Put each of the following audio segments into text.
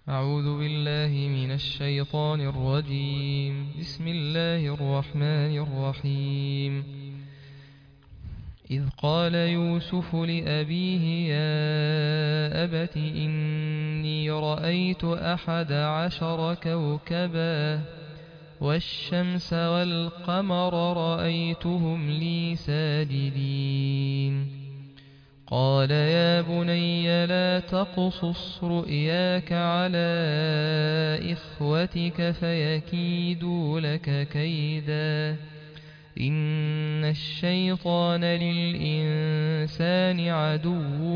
أعوذ بالله من الشيطان الرجيم بسم الله الرحمن الرحيم إذ قال يوسف لأبيه يا أبت إني رأيت أحد عشر كوكبا والشمس والقمر رأيتهم لي ساجدين قال يا بني لا تقصص رؤياك على إخوتك فيكيدوا لك كيدا إن الشيطان للإنسان عدو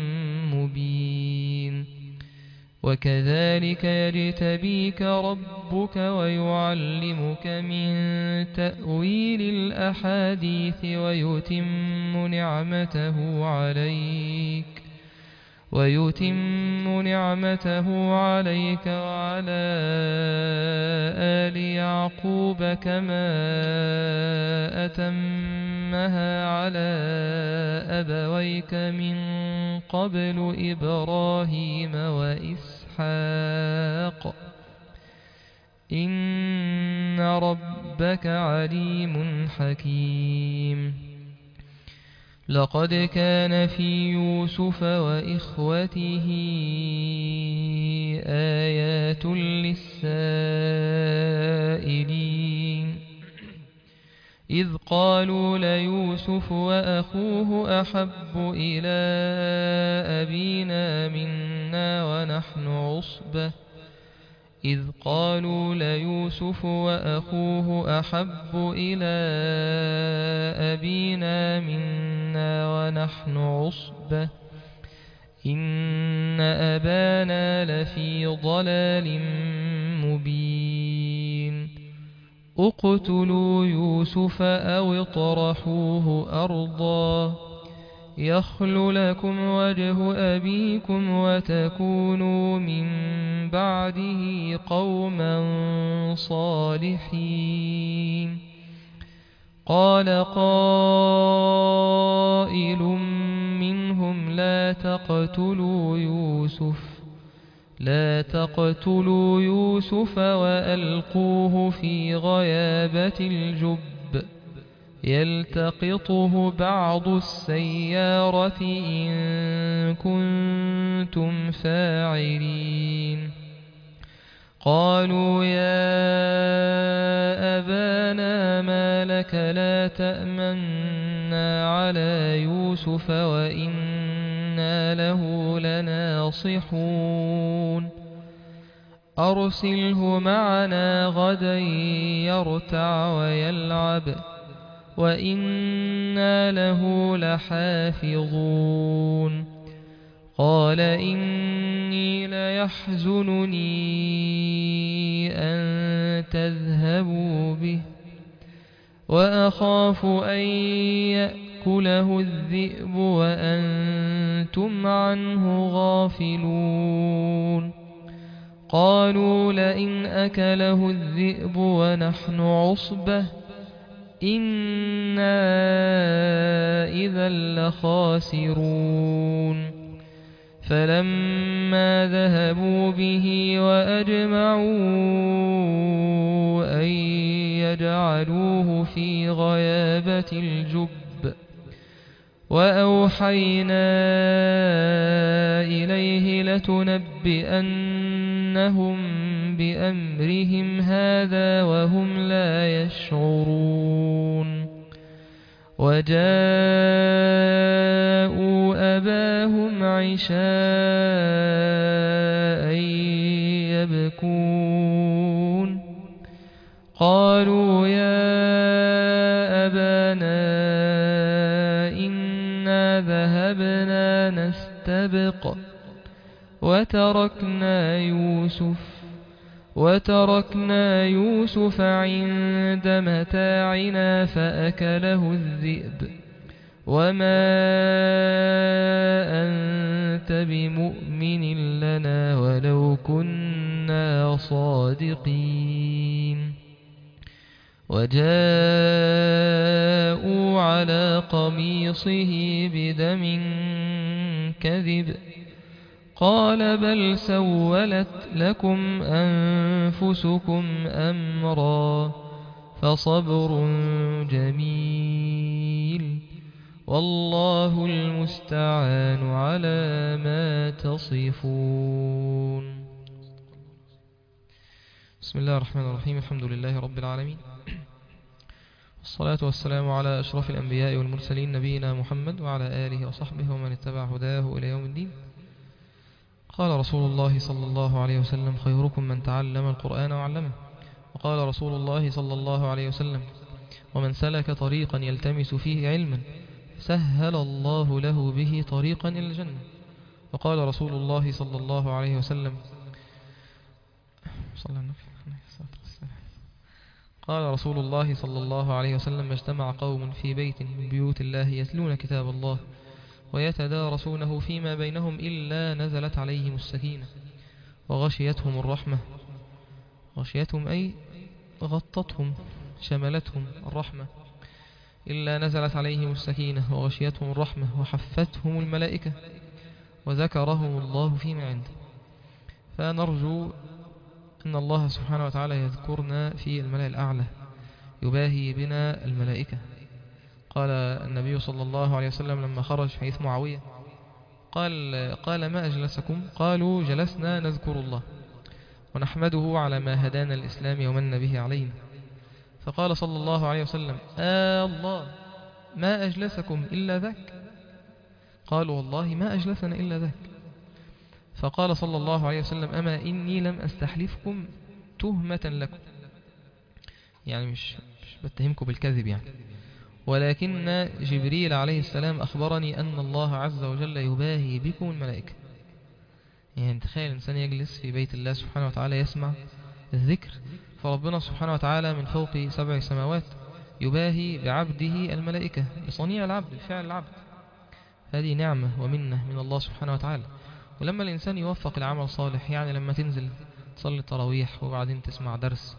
مبين وكذلك يجتبيك ربك ويعلمك من تأويل الأحاديث ويتم نعمته عليك ويتم نعمته عليك وعلى آل يعقوب كما أتمها على أبويك من قبل إبراهيم وإسحاق إن ربك عليم حكيم لقد كان في يوسف وإخوته آيات للسائلين إذ قالوا ليوسف وأخوه أحب إلى أبينا منا ونحن عصبة إذ قالوا ليوسف وأخوه أحب إلى أبينا منا ونحن عصبة إن أبانا لفي ضلال مبين اقتلوا يوسف أو اطرحوه أرضا يخل لكم وجه أبيكم وتكونوا من بعده قوما صالحين قال قائل منهم لا تقتلوا يوسف لا تقتلوا يوسف وألقوه في غيابة الجب يلتقطه بعض السيارة إن كنتم فاعلين قالوا يا أبانا ما لك لا تأمنا على يوسف وإنا له لناصحون أرسله معنا غدا يرتع ويلعب وإنا له لحافظون قال إني ليحزنني أن تذهبوا به وأخاف أن يأكله الذئب وأنتم عنه غافلون قالوا لئن أكله الذئب ونحن عصبة إنا إذا لخاسرون فلما ذهبوا به وأجمعوا أن يجعلوه في غيابة الجب وأوحينا إليه لتنبئنهم بأمرهم هذا وهم لا يشعرون وجاءوا أباهم عشاء يبكون قالوا يا أبانا إنا ذهبنا نستبق وتركنا يوسف وتركنا يوسف عند متاعنا فأكله الذئب وما أنت بمؤمن لنا ولو كنا صادقين وجاءوا على قميصه بدم كذب قال بل سولت لكم أنفسكم أمرا فصبر جميل والله المستعان على ما تصفون بسم الله الرحمن الرحيم الحمد لله رب العالمين والصلاة والسلام على أشرف الأنبياء والمرسلين نبينا محمد وعلى آله وصحبه ومن اتبع هداه إلى يوم الدين قال رسول الله صلى الله عليه وسلم خيركم من تعلم القرآن وعلمه وقال رسول الله صلى الله عليه وسلم ومن سلك طريقا يلتمس فيه علما سهل الله له به طريقا إلى الجنة وقال رسول الله صلى الله عليه وسلم صلى النبي عليه الصلاة والسلام قال رسول الله صلى الله عليه وسلم ما اجتمع قوم في بيت من بيوت الله يتلون كتاب الله ويتدارسونه فيما بينهم إلا نزلت عليهم السكينة وغشيتهم الرحمة غشيتهم أي غطتهم شملتهم الرحمة إلا نزلت عليهم السكينة وغشيتهم الرحمة وحفتهم الملائكة وذكرهم الله فيما عنده فنرجو أن الله سبحانه وتعالى يذكرنا في الملأ الأعلى يباهي بنا الملائكة قال النبي صلى الله عليه وسلم لما خرج حيث معاوية قال, قال ما أجلسكم قالوا جلسنا نذكر الله ونحمده على ما هدانا الإسلام ومن به علينا فقال صلى الله عليه وسلم آه الله ما أجلسكم إلا ذاك قالوا والله ما أجلسنا إلا ذاك فقال صلى الله عليه وسلم أما إني لم أستحلفكم تهمة لكم يعني مش, مش بتهمكم بالكذب يعني ولكن جبريل عليه السلام أخبرني أن الله عز وجل يباهي بكم الملائكة يعني تخيل إنسان يجلس في بيت الله سبحانه وتعالى يسمع الذكر فربنا سبحانه وتعالى من فوق سبع سماوات يباهي بعبده الملائكة بصنيع العبد بفعل العبد هذه نعمة ومنة من الله سبحانه وتعالى ولما الإنسان يوفق العمل الصالح يعني لما تنزل تصلي التراويح وبعدين تسمع درس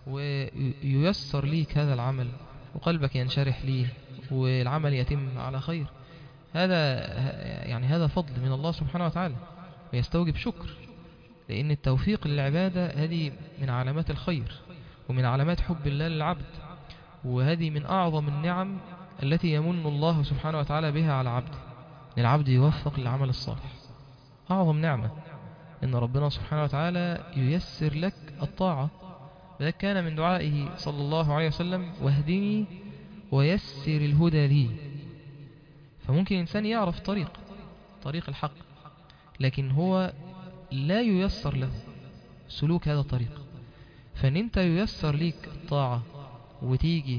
وييسر ليك هذا العمل وقلبك ينشرح ليه والعمل يتم على خير هذا يعني هذا فضل من الله سبحانه وتعالى ويستوجب شكر لأن التوفيق للعبادة هذه من علامات الخير ومن علامات حب الله للعبد وهذه من أعظم النعم التي يمن الله سبحانه وتعالى بها على عبده أن العبد يوفق للعمل الصالح أعظم نعمة أن ربنا سبحانه وتعالى ييسر لك الطاعة وذلك كان من دعائه صلى الله عليه وسلم واهدني ويسر الهدى لي فممكن إنسان يعرف طريق طريق الحق لكن هو لا ييسر له سلوك هذا الطريق فان انت ييسر ليك الطاعة وتيجي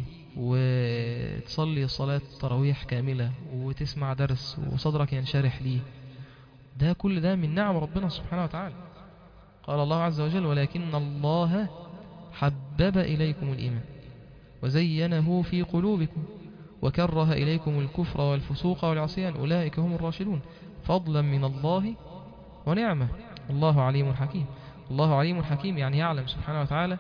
وتصلي صلاة تراويح كاملة وتسمع درس وصدرك ينشرح ليه ده كل ده من نعم ربنا سبحانه وتعالى قال الله عز وجل ولكن الله حبب إليكم الإيمان وزينه في قلوبكم وكره إليكم الكفر والفسوق والعصيان أولئك هم الراشدون فضلا من الله ونعمة الله عليم حكيم الله عليم حكيم يعني يعلم سبحانه وتعالى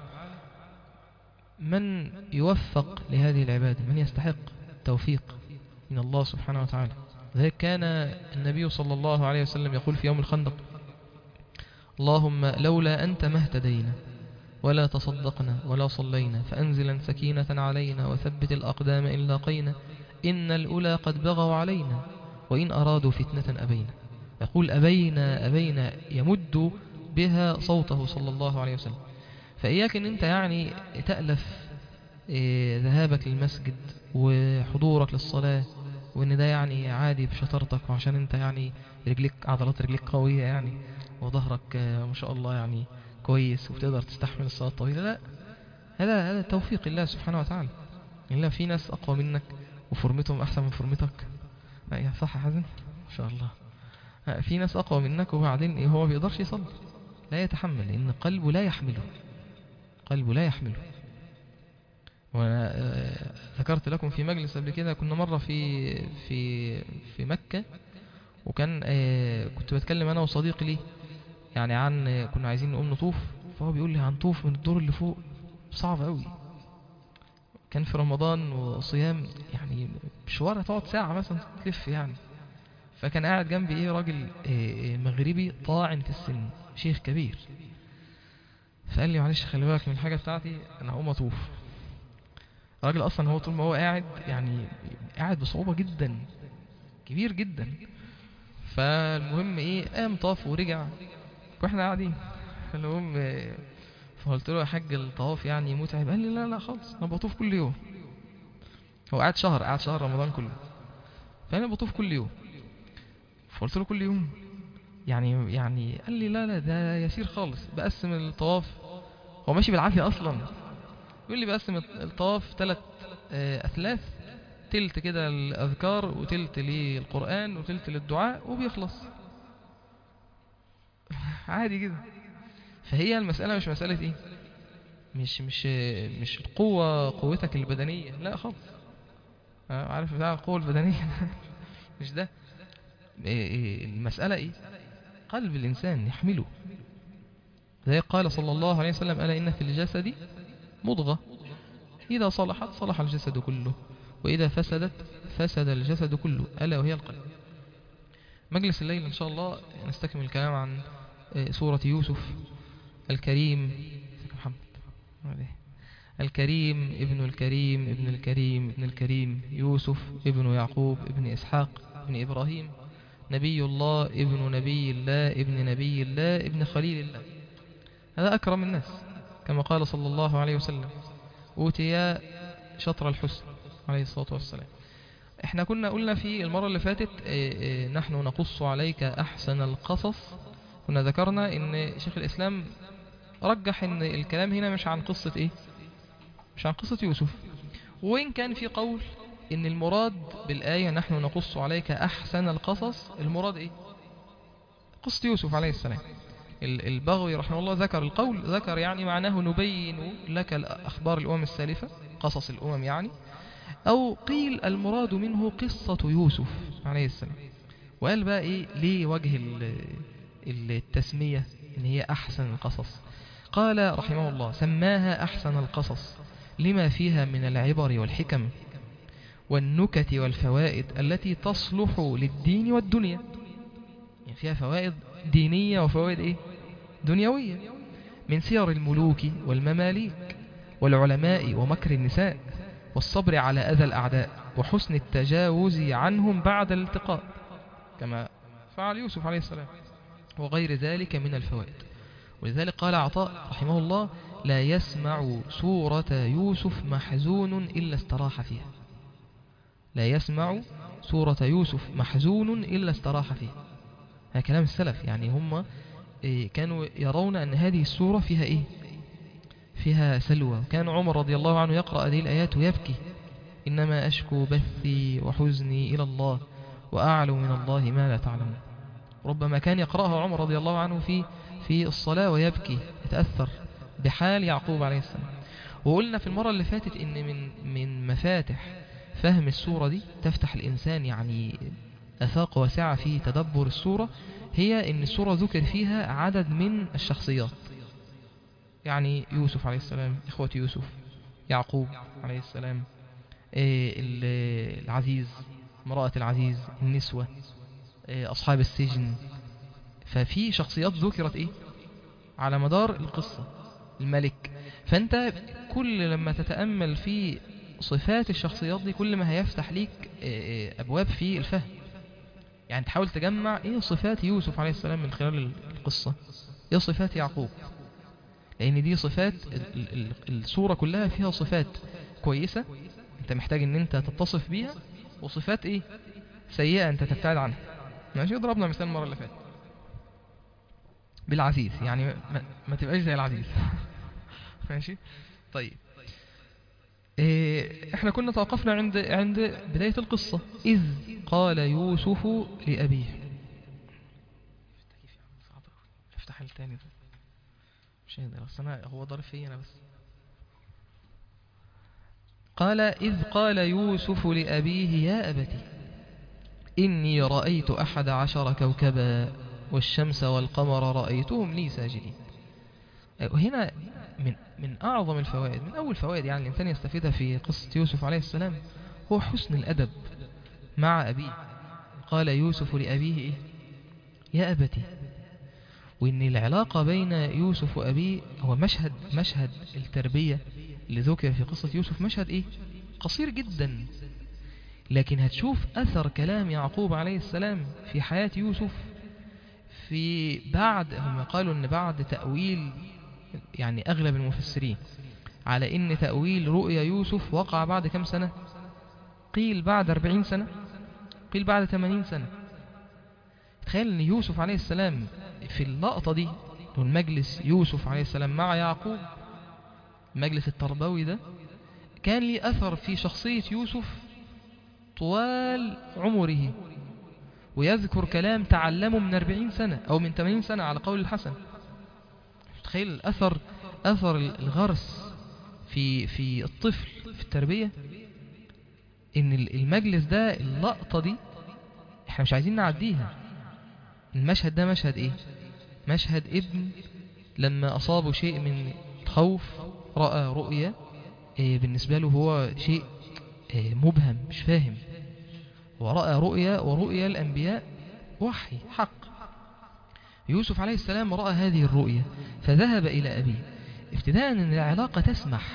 من يوفق لهذه العبادة من يستحق التوفيق من الله سبحانه وتعالى ذلك كان النبي صلى الله عليه وسلم يقول في يوم الخندق اللهم لولا أنت ما اهتدينا ولا تصدقنا ولا صلينا فأنزلا سكينة علينا وثبت الأقدام إن لاقينا إن الأولى قد بغوا علينا وإن أرادوا فتنة أبينا يقول أبينا أبينا يمد بها صوته صلى الله عليه وسلم فإياك أن أنت يعني تألف إيه ذهابك للمسجد وحضورك للصلاة وأن ده يعني عادي بشطارتك وعشان أنت يعني رجليك عضلات رجليك قوية يعني وظهرك ما شاء الله يعني كويس وتقدر تستحمل الصلاة الطويلة لا هذا هذا توفيق الله سبحانه وتعالى إلا في ناس أقوى منك وفورمتهم أحسن من فورمتك لا صح يا حزن ما شاء الله في ناس أقوى منك وبعدين إيه هو بيقدرش يصلي لا يتحمل لأن قلبه لا يحمله قلبه لا يحمله وأنا ذكرت لكم في مجلس قبل كده كنا مرة في في في مكة وكان كنت بتكلم أنا وصديقي لي يعني عن كنا عايزين نقوم نطوف فهو بيقول لي هنطوف من الدور اللي فوق صعب قوي كان في رمضان وصيام يعني مشوار هتقعد ساعة مثلا تلف يعني فكان قاعد جنبي ايه راجل إيه مغربي طاعن في السن شيخ كبير فقال لي معلش خلي بالك من الحاجة بتاعتي انا هقوم اطوف الراجل اصلا هو طول ما هو قاعد يعني قاعد بصعوبة جدا كبير جدا فالمهم ايه قام طاف ورجع واحنا قاعدين فالمهم إيه، فقلت له يا حاج الطواف يعني متعب قال لي لا لا خالص انا بطوف كل يوم هو قاعد شهر قاعد شهر رمضان كله فانا بطوف كل يوم فقلت له كل يوم يعني يعني قال لي لا لا ده يسير خالص بقسم الطواف هو ماشي بالعافية اصلا يقول لي بقسم الطواف ثلاث اثلاث تلت كده الاذكار وتلت للقرآن وتلت للدعاء وبيخلص عادي كده فهي المسألة مش مسألة ايه مش مش مش القوة قوتك البدنية لا خالص آه، عارف بتاع القوة البدنية مش ده إيه إيه المسألة ايه قلب الإنسان يحمله زي قال صلى الله عليه وسلم ألا إن في الجسد مضغة إذا صلحت صلح الجسد كله وإذا فسدت فسد الجسد كله ألا وهي القلب مجلس الليل إن شاء الله نستكمل الكلام عن آه، سورة يوسف الكريم ازيك يا محمد عليه. الكريم ابن الكريم ابن الكريم ابن الكريم يوسف ابن يعقوب ابن إسحاق ابن إبراهيم نبي الله ابن نبي الله ابن نبي الله ابن خليل الله هذا أكرم الناس كما قال صلى الله عليه وسلم أوتيا شطر الحسن عليه الصلاة والسلام احنا كنا قلنا في المرة اللي فاتت اه، اه، نحن نقص عليك أحسن القصص كنا ذكرنا ان شيخ الإسلام رجح ان الكلام هنا مش عن قصة ايه مش عن قصة يوسف وإن كان في قول ان المراد بالآية نحن نقص عليك أحسن القصص المراد ايه قصة يوسف عليه السلام ال- البغوي رحمه الله ذكر القول ذكر يعني معناه نبين لك الأخبار الأمم السالفة قصص الأمم يعني أو قيل المراد منه قصة يوسف عليه السلام وقال بقى إيه ليه وجه ال- التسمية إن هي أحسن القصص قال رحمه الله سماها أحسن القصص لما فيها من العبر والحكم والنكت والفوائد التي تصلح للدين والدنيا يعني فيها فوائد دينية وفوائد إيه دنيوية من سير الملوك والمماليك والعلماء ومكر النساء والصبر على أذى الأعداء وحسن التجاوز عنهم بعد الالتقاء كما فعل يوسف عليه السلام وغير ذلك من الفوائد ولذلك قال عطاء رحمه الله لا يسمع سورة يوسف محزون إلا استراح فيها لا يسمع سورة يوسف محزون إلا استراح فيها هذا كلام السلف يعني هم إيه، كانوا يرون أن هذه السورة فيها إيه فيها سلوى كان عمر رضي الله عنه يقرأ هذه الآيات ويبكي إنما أشكو بثي وحزني إلى الله وأعلم من الله ما لا تعلمون ربما كان يقرأها عمر رضي الله عنه في في الصلاة ويبكي يتأثر بحال يعقوب عليه السلام وقلنا في المرة اللي فاتت إن من من مفاتح فهم السورة دي تفتح الإنسان يعني أفاق واسعة في تدبر السورة هي إن السورة ذكر فيها عدد من الشخصيات يعني يوسف عليه السلام إخوة يوسف يعقوب عليه السلام إيه، ال- العزيز امرأة العزيز النسوة إيه، أصحاب السجن ففي شخصيات ذكرت إيه على مدار القصة الملك فأنت كل لما تتأمل في صفات الشخصيات دي كل ما هيفتح ليك إيه، أبواب في الفهم يعني تحاول تجمع ايه صفات يوسف عليه السلام من خلال القصة ايه صفات يعقوب لان دي صفات ال- ال- السورة كلها فيها صفات كويسة انت محتاج ان انت تتصف بيها وصفات ايه سيئة انت تبتعد عنها ماشي ضربنا مثال المرة اللي فاتت بالعزيز يعني ما, ما تبقاش زي العزيز ماشي طيب إيه، احنا كنا توقفنا عند عند بداية القصة إذ قال يوسف لأبيه افتح التاني ده مش هيقدر اصل انا هو ضارب فيا انا بس قال إذ قال يوسف لأبيه يا أبتي إني رأيت أحد عشر كوكبا والشمس والقمر رأيتهم لي ساجدين وهنا من من أعظم الفوائد من أول فوائد يعني الإنسان يستفيدها في قصة يوسف عليه السلام هو حسن الأدب مع أبيه قال يوسف لأبيه إيه؟ يا أبتي وإن العلاقة بين يوسف وأبيه هو مشهد مشهد التربية اللي ذكر في قصة يوسف مشهد إيه؟ قصير جدا لكن هتشوف أثر كلام يعقوب عليه السلام في حياة يوسف في بعد هم قالوا أن بعد تأويل يعني أغلب المفسرين على أن تأويل رؤيا يوسف وقع بعد كم سنة قيل بعد 40 سنة قيل بعد 80 سنة تخيل أن يوسف عليه السلام في اللقطة دي المجلس يوسف عليه السلام مع يعقوب المجلس التربوي ده كان لي أثر في شخصية يوسف طوال عمره ويذكر كلام تعلمه من 40 سنة أو من 80 سنة على قول الحسن تخيل الأثر أثر الغرس في في الطفل في التربية إن المجلس ده اللقطة دي إحنا مش عايزين نعديها المشهد ده مشهد إيه مشهد ابن لما أصابه شيء من خوف رأى رؤية إيه بالنسبة له هو شيء إيه مبهم مش فاهم ورأى رؤيا ورؤيا الأنبياء وحي حق يوسف عليه السلام رأى هذه الرؤيا فذهب إلى أبيه ابتداء أن العلاقة تسمح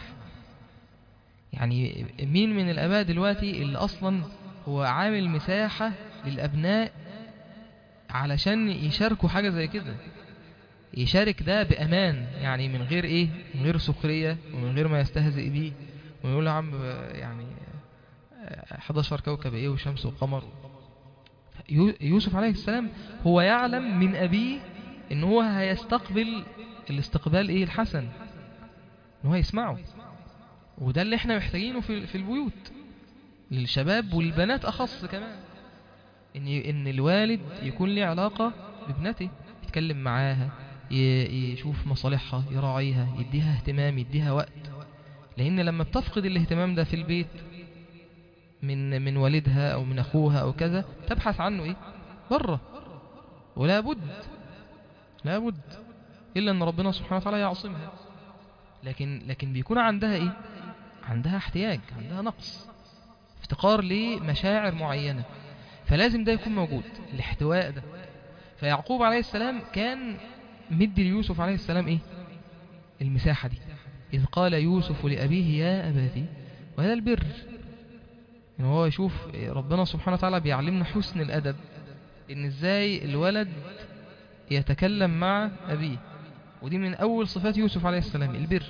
يعني مين من الأباء دلوقتي اللي أصلا هو عامل مساحة للأبناء علشان يشاركوا حاجة زي كده يشارك ده بأمان يعني من غير إيه من غير سخرية ومن غير ما يستهزئ بيه ويقول يا عم يعني 11 كوكب إيه وشمس وقمر يوسف عليه السلام هو يعلم من أبيه إن هو هيستقبل الاستقبال إيه الحسن إن هو يسمعه وده اللي احنا محتاجينه في في البيوت للشباب والبنات أخص كمان إن إن الوالد يكون له علاقة بابنته يتكلم معاها يشوف مصالحها يراعيها يديها اهتمام يديها وقت لأن لما بتفقد الاهتمام ده في البيت من من والدها أو من أخوها أو كذا تبحث عنه إيه بره ولا بد لا بد إلا أن ربنا سبحانه وتعالى يعصمها لكن لكن بيكون عندها إيه عندها احتياج عندها نقص افتقار لمشاعر معينة فلازم ده يكون موجود الاحتواء ده فيعقوب عليه السلام كان مدي ليوسف عليه السلام ايه المساحة دي إذ قال يوسف لأبيه يا أباتي وهذا البر إن هو يشوف ربنا سبحانه وتعالى بيعلمنا حسن الأدب إن إزاي الولد يتكلم مع أبيه ودي من أول صفات يوسف عليه السلام البر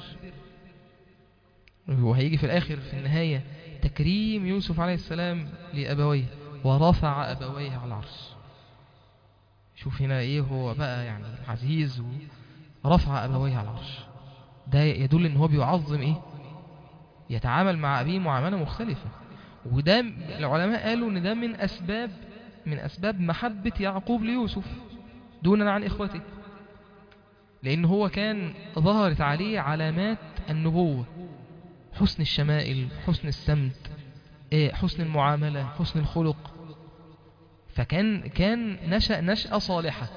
وهيجي في الآخر في النهاية تكريم يوسف عليه السلام لأبويه ورفع أبويه على العرش شوف هنا إيه هو بقى يعني عزيز ورفع أبويه على العرش ده يدل إن هو بيعظم إيه يتعامل مع أبيه معاملة مختلفة وده العلماء قالوا إن ده من أسباب من أسباب محبة يعقوب ليوسف دونا عن إخوته لأن هو كان ظهرت عليه علامات النبوة حسن الشمائل حسن السمت حسن المعاملة حسن الخلق فكان كان نشأ نشأة صالحة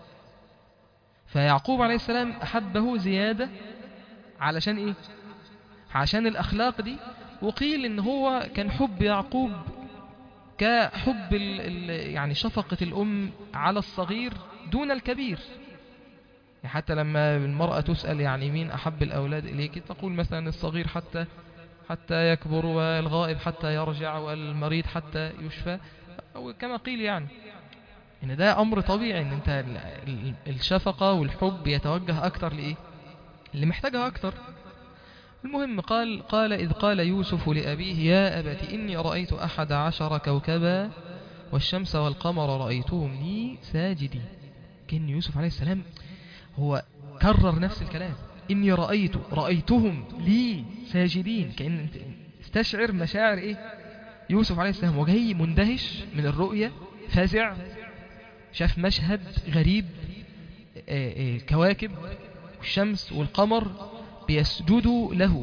فيعقوب عليه السلام أحبه زيادة علشان إيه عشان الأخلاق دي وقيل إن هو كان حب يعقوب كحب ال ال يعني شفقة الأم على الصغير دون الكبير يعني حتى لما المرأة تسأل يعني مين أحب الأولاد إليك تقول مثلا الصغير حتى حتى يكبر والغائب حتى يرجع والمريض حتى يشفى أو كما قيل يعني إن ده أمر طبيعي إن أنت الشفقة والحب يتوجه أكتر لإيه اللي محتاجها أكتر المهم قال قال إذ قال يوسف لأبيه يا أبت إني رأيت أحد عشر كوكبا والشمس والقمر رأيتهم لي ساجدين كان يوسف عليه السلام هو كرر نفس الكلام إني رأيت رأيتهم لي ساجدين كأن استشعر مشاعر إيه يوسف عليه السلام وجاي مندهش من الرؤية فازع شاف مشهد غريب الكواكب والشمس والقمر بيسجدوا له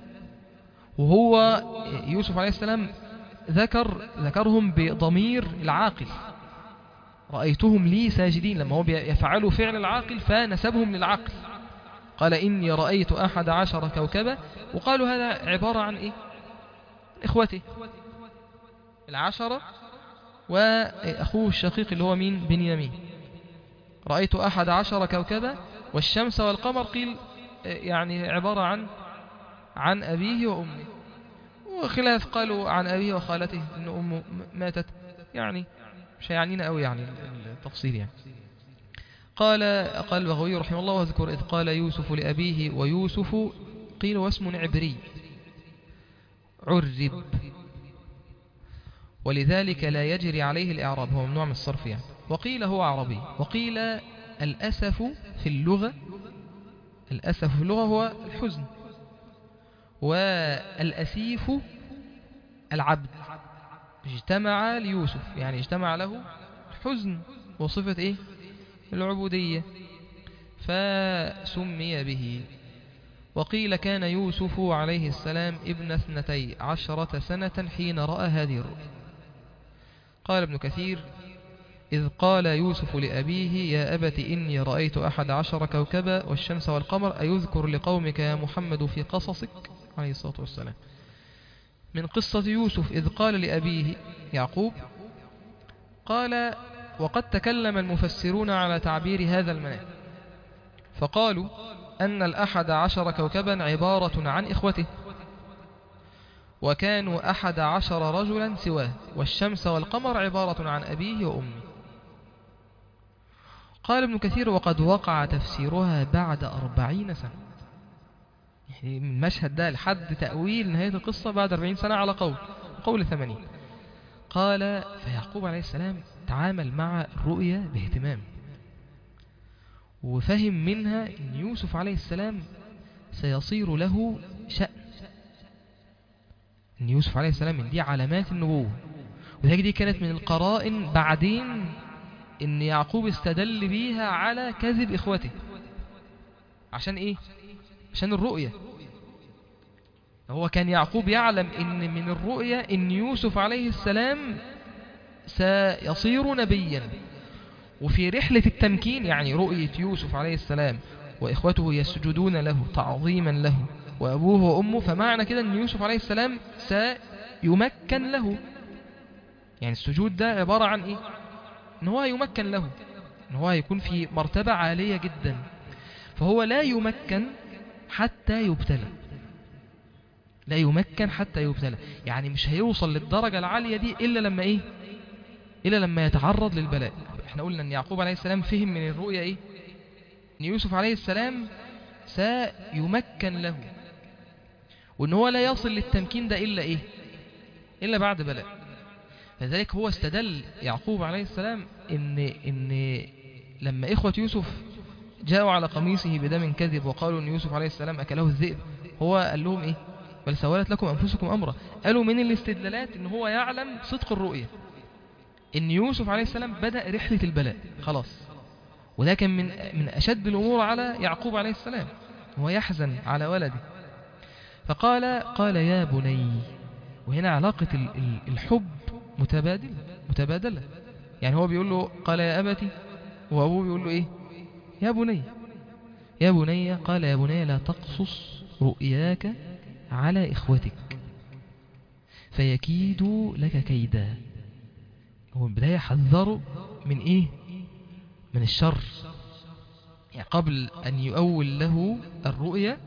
وهو يوسف عليه السلام ذكر ذكرهم بضمير العاقل رأيتهم لي ساجدين لما هو يفعلوا فعل العاقل فنسبهم للعقل قال إني رأيت أحد عشر كوكبا وقالوا هذا عبارة عن إيه إخوته العشرة وأخوه الشقيق اللي هو مين بنيامين رأيت أحد عشر كوكبا والشمس والقمر قيل يعني عبارة عن عن أبيه وأمه وخلاف قالوا عن أبيه وخالته أن أمه ماتت يعني مش هيعنينا قوي يعني التفصيل يعني قال قال البغوي رحمه الله واذكر إذ قال يوسف لأبيه ويوسف قيل واسم عبري عرب ولذلك لا يجري عليه الإعراب هو ممنوع من الصرف يعني وقيل هو عربي وقيل الأسف في اللغة الأسف في اللغة هو الحزن والأسيف العبد اجتمع ليوسف يعني اجتمع له حزن وصفة ايه العبودية فسمي به وقيل كان يوسف عليه السلام ابن اثنتي عشرة سنة حين رأى هذه الرؤيا قال ابن كثير إذ قال يوسف لأبيه يا أبت إني رأيت أحد عشر كوكبا والشمس والقمر أيذكر لقومك يا محمد في قصصك عليه الصلاة والسلام من قصة يوسف إذ قال لأبيه يعقوب قال وقد تكلم المفسرون على تعبير هذا المنام فقالوا أن الأحد عشر كوكبا عبارة عن إخوته وكانوا أحد عشر رجلا سواه والشمس والقمر عبارة عن أبيه وأمه قال ابن كثير وقد وقع تفسيرها بعد أربعين سنة يعني من المشهد ده لحد تأويل نهاية القصة بعد أربعين سنة على قول قول ثمانين قال فيعقوب عليه السلام تعامل مع الرؤيا باهتمام وفهم منها أن يوسف عليه السلام سيصير له شأن أن يوسف عليه السلام من دي علامات النبوة وذلك دي كانت من القرائن بعدين ان يعقوب استدل بيها على كذب اخوته عشان ايه عشان الرؤية هو كان يعقوب يعلم ان من الرؤية ان يوسف عليه السلام سيصير نبيا وفي رحلة التمكين يعني رؤية يوسف عليه السلام وإخوته يسجدون له تعظيما له وأبوه وأمه فمعنى كده أن يوسف عليه السلام سيمكن له يعني السجود ده عبارة عن إيه ان هو يمكن له ان هو يكون في مرتبة عالية جدا فهو لا يمكن حتى يبتلى لا يمكن حتى يبتلى يعني مش هيوصل للدرجة العالية دي إلا لما إيه إلا لما يتعرض للبلاء احنا قلنا أن يعقوب عليه السلام فهم من الرؤية إيه أن يوسف عليه السلام سيمكن له وأن هو لا يصل للتمكين ده إلا إيه إلا بعد بلاء فذلك هو استدل يعقوب عليه السلام إن, إن لما إخوة يوسف جاءوا على قميصه بدم كذب وقالوا أن يوسف عليه السلام أكله الذئب هو قال لهم إيه بل سولت لكم أنفسكم أمرا قالوا من الاستدلالات إن هو يعلم صدق الرؤية إن يوسف عليه السلام بدأ رحلة البلاء خلاص وده كان من, من أشد الأمور على يعقوب عليه السلام هو يحزن على ولده فقال قال يا بني وهنا علاقة الحب متبادل متبادلة يعني هو بيقول له قال يا أبتي وأبوه بيقول له إيه يا بني يا بني قال يا بني لا تقصص رؤياك على إخوتك فيكيدوا لك كيدا هو البداية حذروا من إيه من الشر يعني قبل أن يؤول له الرؤية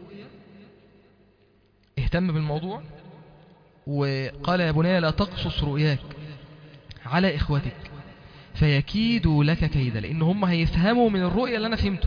اهتم بالموضوع وقال يا بني لا تقصص رؤياك على إخوتك فيكيدوا لك كيدا لأن هم هيفهموا من الرؤية اللي أنا فهمته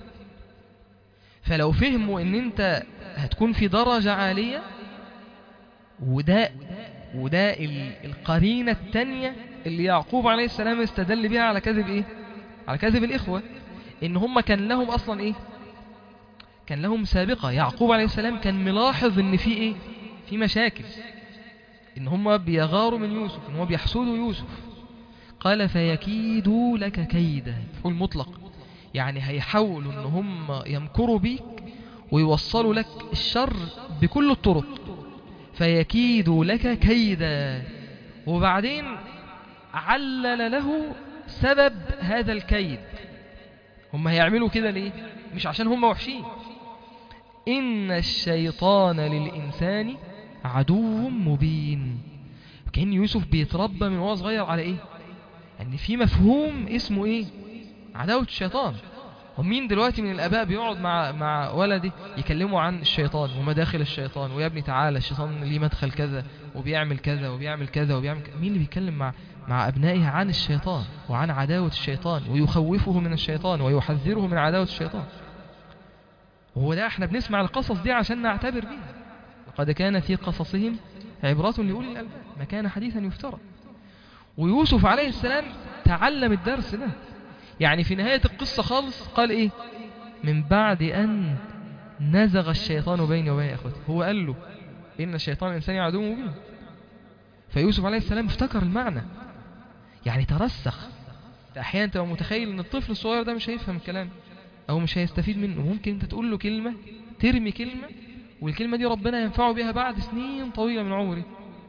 فلو فهموا أن أنت هتكون في درجة عالية وده وده القرينة التانية اللي يعقوب عليه السلام استدل بها على كذب ايه على كذب الإخوة ان هم كان لهم اصلا ايه كان لهم سابقة يعقوب عليه السلام كان ملاحظ ان في ايه في مشاكل ان هم بيغاروا من يوسف ان هم بيحسودوا يوسف قال فيكيدوا لك كيدا فقول مطلق يعني هيحاولوا ان هم يمكروا بيك ويوصلوا لك الشر بكل الطرق فيكيدوا لك كيدا وبعدين علل له سبب هذا الكيد هم هيعملوا كده ليه مش عشان هم وحشين إن الشيطان للإنسان عدو مبين كان يوسف بيتربى من وهو صغير على إيه ان في مفهوم اسمه ايه عداوة الشيطان ومين دلوقتي من الاباء بيقعد مع مع ولده يكلمه عن الشيطان ومداخل الشيطان ويا ابني تعالى الشيطان ليه مدخل كذا وبيعمل كذا وبيعمل كذا وبيعمل كذا. مين اللي بيتكلم مع مع ابنائه عن الشيطان وعن عداوة الشيطان ويخوفه من الشيطان ويحذره من عداوة الشيطان وهو ده احنا بنسمع القصص دي عشان نعتبر بيها لقد كان في قصصهم عبرة لأولي الألباب ما كان حديثا يفترى ويوسف عليه السلام تعلم الدرس ده يعني في نهاية القصة خالص قال ايه من بعد أن نزغ الشيطان بيني وبين أخوتي هو قال له إن الشيطان الإنسان عدو مبين فيوسف عليه السلام افتكر المعنى يعني ترسخ أنت أحيانا تبقى متخيل أن الطفل الصغير ده مش هيفهم الكلام أو مش هيستفيد منه ممكن أنت تقول له كلمة ترمي كلمة والكلمة دي ربنا ينفعه بها بعد سنين طويلة من عمره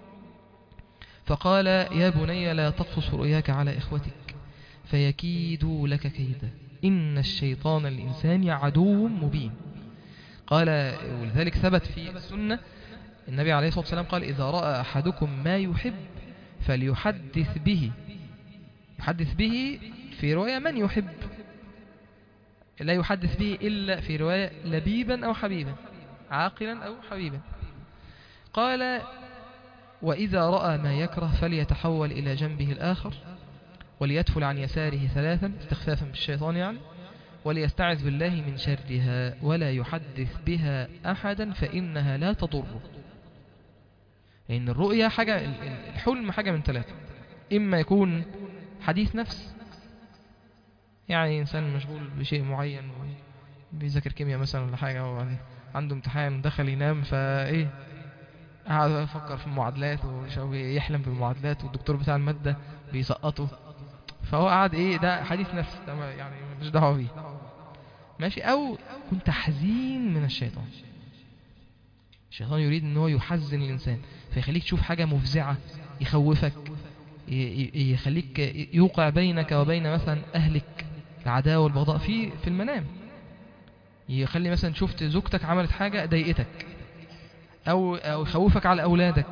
فقال يا بني لا تقصص رؤياك على إخوتك فيكيدوا لك كيدا إن الشيطان الإنسان عدو مبين قال ولذلك ثبت في السنة النبي عليه الصلاة والسلام قال إذا رأى أحدكم ما يحب فليحدث به يحدث به في رواية من يحب لا يحدث به إلا في رواية لبيبا أو حبيبا عاقلا أو حبيبا قال وإذا رأى ما يكره فليتحول إلى جنبه الآخر وليدفل عن يساره ثلاثا استخفافا بالشيطان يعني وليستعذ بالله من شرها ولا يحدث بها أحدا فإنها لا تضره لأن الرؤيا حاجة الحلم حاجة من ثلاثة إما يكون حديث نفس يعني إنسان مشغول بشيء معين بيذاكر كيمياء مثلا ولا حاجة وعنده امتحان دخل ينام فإيه قعد يفكر في المعادلات ويحلم بالمعادلات والدكتور بتاع المادة بيسقطه فهو قعد ايه ده حديث نفس ده ما- يعني مش دعوه بيه ماشي او كنت حزين من الشيطان الشيطان يريد ان هو يحزن الانسان فيخليك تشوف حاجة مفزعة يخوفك ي- ي- يخليك يوقع بينك وبين مثلا اهلك العداوة والبغضاء في في المنام يخلي مثلا شفت زوجتك عملت حاجة ضايقتك او او يخوفك على اولادك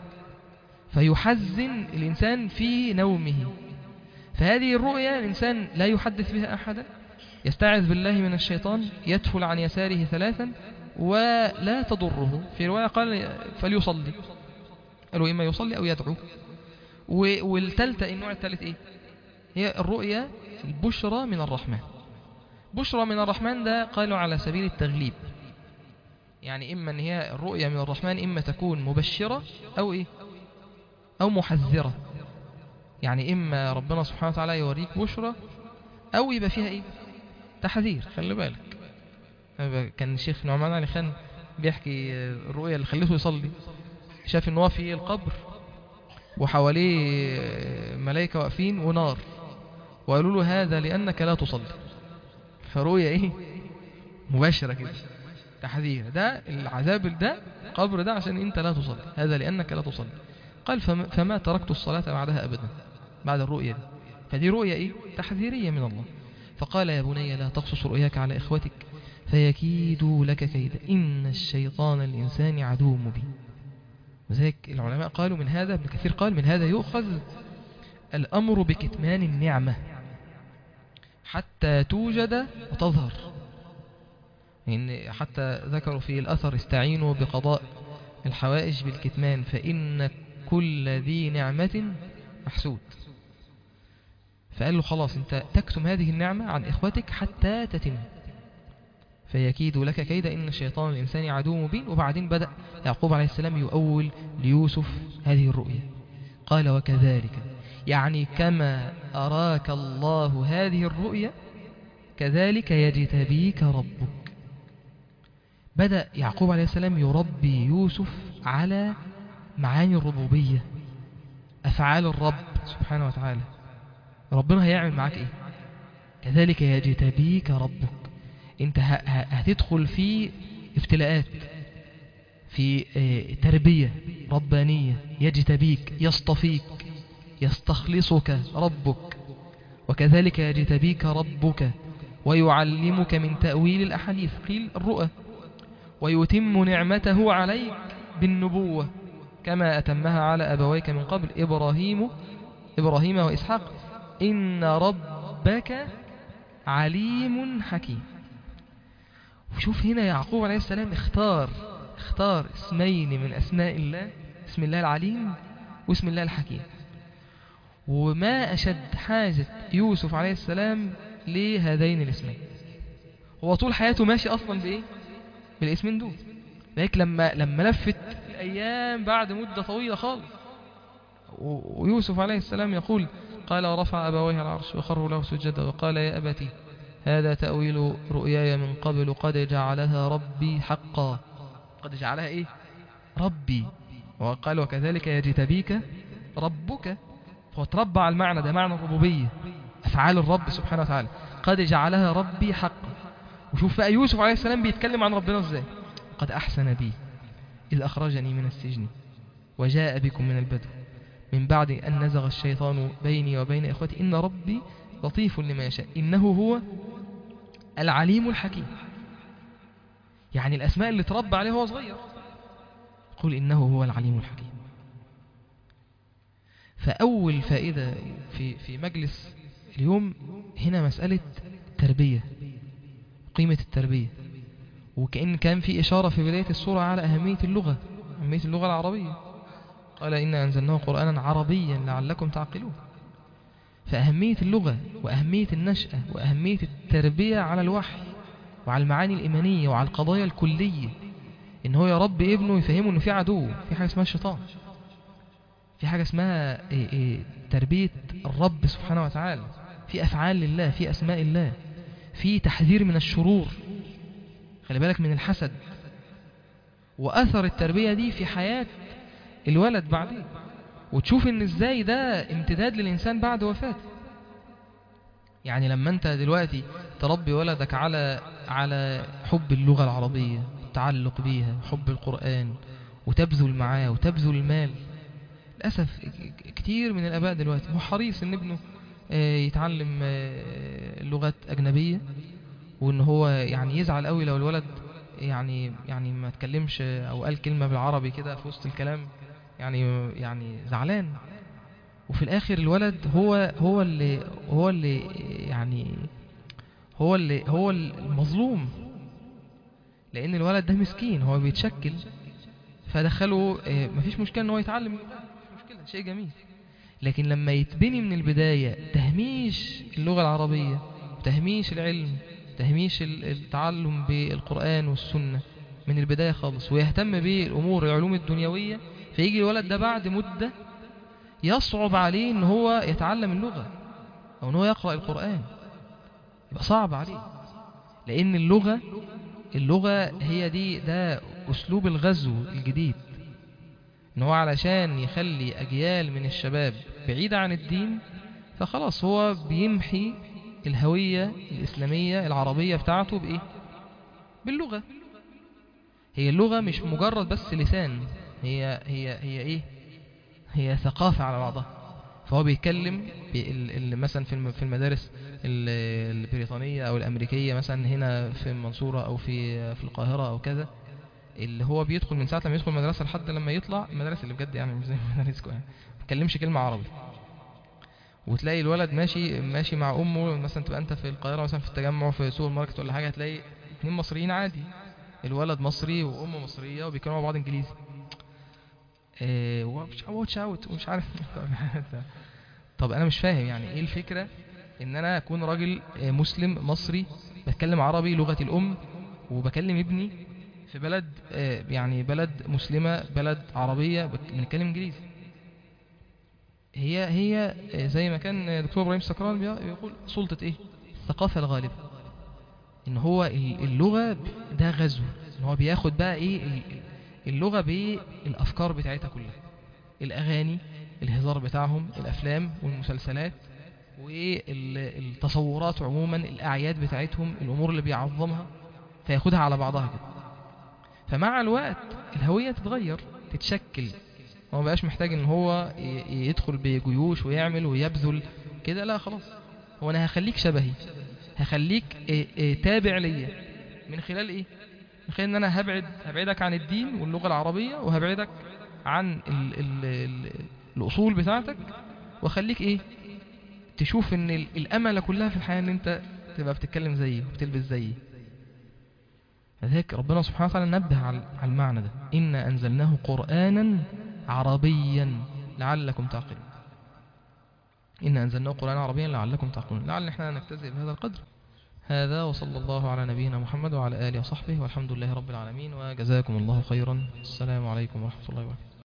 فيحزن الانسان في نومه فهذه الرؤيا الإنسان لا يحدث بها أحدا يستعذ بالله من الشيطان يدفل عن يساره ثلاثا ولا تضره في رواية قال فليصلي قالوا إما يصلي أو يدعو و- والتالتة النوع الثالث إيه هي الرؤيا البشرى من الرحمن بشرى من الرحمن ده قالوا على سبيل التغليب يعني إما أن هي الرؤيا من الرحمن إما تكون مبشرة أو إيه أو محذرة يعني إما ربنا سبحانه وتعالى يوريك بشرى أو يبقى فيها إيه تحذير خلي بالك كان الشيخ نعمان علي خان بيحكي الرؤيا اللي خليته يصلي شاف ان هو في القبر وحواليه ملائكة واقفين ونار وقالوا له هذا لأنك لا تصلي فرؤيا ايه مباشرة كده تحذير ده العذاب ده قبر ده عشان انت لا تصلي هذا لأنك لا تصلي قال فما, فما تركت الصلاة بعدها أبدا بعد الرؤيا دي فدي رؤيا ايه تحذيرية من الله فقال يا بني لا تقصص رؤياك على إخوتك فيكيدوا لك كيدا إن الشيطان الإنسان عدو مبين وذلك العلماء قالوا من هذا ابن كثير قال من هذا يؤخذ الأمر بكتمان النعمة حتى توجد وتظهر إن حتى ذكروا في الأثر استعينوا بقضاء الحوائج بالكتمان فإن كل ذي نعمة محسود فقال له خلاص انت تكتم هذه النعمة عن إخوتك حتى تتم فيكيد لك كيدا إن الشيطان الإنسان عدو مبين وبعدين بدأ يعقوب عليه السلام يؤول ليوسف هذه الرؤيا قال وكذلك يعني كما أراك الله هذه الرؤيا كذلك يجتبيك ربك بدأ يعقوب عليه السلام يربي يوسف على معاني الربوبية أفعال الرب سبحانه وتعالى ربنا هيعمل معاك إيه كذلك يجتبيك ربك انت ه- ه- هتدخل في ابتلاءات في آه، تربية ربانية يجتبيك يصطفيك يستخلصك ربك وكذلك يجتبيك ربك ويعلمك من تأويل الأحاديث قيل الرؤى ويتم نعمته عليك بالنبوة كما أتمها على أبويك من قبل إبراهيم إبراهيم وإسحاق إن ربك عليم حكيم وشوف هنا يعقوب عليه السلام اختار اختار اسمين من أسماء الله اسم الله العليم واسم الله الحكيم وما أشد حاجة يوسف عليه السلام لهذين الاسمين هو طول حياته ماشي أصلا بإيه بالاسمين دول لكن لما لما لفت الأيام بعد مدة طويلة خالص و- ويوسف عليه السلام يقول قال ورفع أبويه على العرش وخروا له سجدا وقال يا أبتي هذا تأويل رؤياي من قبل قد جعلها ربي حقا قد جعلها إيه ربي وقال وكذلك يجتبيك ربك هو تربى على المعنى ده معنى الربوبية أفعال الرب سبحانه وتعالى قد جعلها ربي حقا وشوف بقى يوسف عليه السلام بيتكلم عن ربنا ازاي قد أحسن بي إذ أخرجني من السجن وجاء بكم من البدو من بعد أن نزغ الشيطان بيني وبين إخوتي إن ربي لطيف لما يشاء إنه هو العليم الحكيم يعني الأسماء اللي تربى عليه وهو صغير قل إنه هو العليم الحكيم فأول فائدة في في مجلس اليوم هنا مسألة تربية قيمة التربية وكأن كان في إشارة في بداية السورة على أهمية اللغة أهمية اللغة العربية قال إنا أنزلناه قرآنا عربيا لعلكم تعقلون فأهمية اللغة وأهمية النشأة وأهمية التربية على الوحي وعلى المعاني الإيمانية وعلى القضايا الكلية إن هو يربي ابنه يفهمه إن في عدو في حاجة اسمها الشيطان في حاجة اسمها إيه إيه تربية الرب سبحانه وتعالى في أفعال لله في أسماء الله في تحذير من الشرور خلي بالك من الحسد وأثر التربية دي في حياة الولد بعدين وتشوف ان ازاي ده امتداد للإنسان بعد وفاته يعني لما انت دلوقتي تربي ولدك على على حب اللغة العربية التعلق بيها حب القرآن وتبذل معاه وتبذل المال للأسف كتير من الآباء دلوقتي هو حريص ان ابنه آه، يتعلم آه، لغات أجنبية وان هو يعني يزعل قوي لو الولد يعني يعني ما تكلمش او قال كلمة بالعربي كده في وسط الكلام يعني يعني زعلان وفي الاخر الولد هو هو اللي هو اللي يعني هو اللي هو المظلوم لان الولد ده مسكين هو بيتشكل فدخله آه، مفيش مشكلة ان هو يتعلم اللغة مفيش مشكلة شيء جميل لكن لما يتبني من البداية تهميش اللغة العربية وتهميش العلم تهميش ال- التعلم بالقرآن والسنة من البداية خالص ويهتم بالأمور العلوم الدنيوية فيجي الولد ده بعد مدة يصعب عليه ان هو يتعلم اللغة او ان هو يقرأ القرآن يبقى صعب عليه لان اللغة اللغة هي دي ده اسلوب الغزو الجديد ان هو علشان يخلي اجيال من الشباب بعيدة عن الدين فخلاص هو بيمحي الهوية الإسلامية العربية بتاعته بإيه؟ باللغة هي اللغة مش مجرد بس لسان هي هي هي إيه؟ هي ثقافة على بعضها فهو بيتكلم بي- ال- ال- مثلا في الم- في المدارس ال- البريطانية أو الأمريكية مثلا هنا في المنصورة أو في في القاهرة أو كذا اللي هو بيدخل من ساعة لما يدخل المدرسة لحد لما يطلع المدارس اللي بجد يعني مش زي مدارسكم يعني ما بيتكلمش كلمة عربي وتلاقي الولد ماشي ماشي مع امه مثلا تبقى انت في القاهره مثلا في التجمع في سوبر ماركت ولا حاجه هتلاقي اتنين مصريين عادي الولد مصري وامه مصريه وبيتكلموا مع بعض انجليزي ايه واتش اوت ومش عارف طب انا مش فاهم يعني ايه الفكره ان انا اكون راجل آه، مسلم مصري بتكلم عربي لغتي الام وبكلم ابني في بلد آه، يعني بلد مسلمه بلد عربيه بك- بنتكلم انجليزي هي هي زي ما كان دكتور ابراهيم السكران بي- بيقول سلطة ايه الثقافة الغالبة ان هو ال- اللغة ده غزو ان هو بياخد بقى ايه ال- اللغة بالافكار بتاعتها كلها الاغاني الهزار بتاعهم الافلام والمسلسلات والتصورات عموما الاعياد بتاعتهم الامور اللي بيعظمها فياخدها على بعضها كده فمع الوقت الهوية تتغير تتشكل هو ما بقاش محتاج ان هو ي- يدخل بجيوش ويعمل ويبذل كده لا خلاص هو انا هخليك شبهي هخليك إيه إيه تابع ليا من خلال ايه من خلال ان انا هبعد هبعدك عن الدين واللغة العربية وهبعدك عن ال ال ال الاصول بتاعتك واخليك ايه تشوف ان ال- الامل كلها في الحياة ان انت تبقى بتتكلم زيه وبتلبس زيه لذلك ربنا سبحانه وتعالى نبه على على المعنى ده إنا أنزلناه قرآنا عربيا لعلكم تعقلون إنا أنزلناه قرآنا عربيا لعلكم تعقلون لعل احنا نجتزئ بهذا القدر هذا وصلى الله على نبينا محمد وعلى آله وصحبه والحمد لله رب العالمين وجزاكم الله خيرا السلام عليكم ورحمة الله وبركاته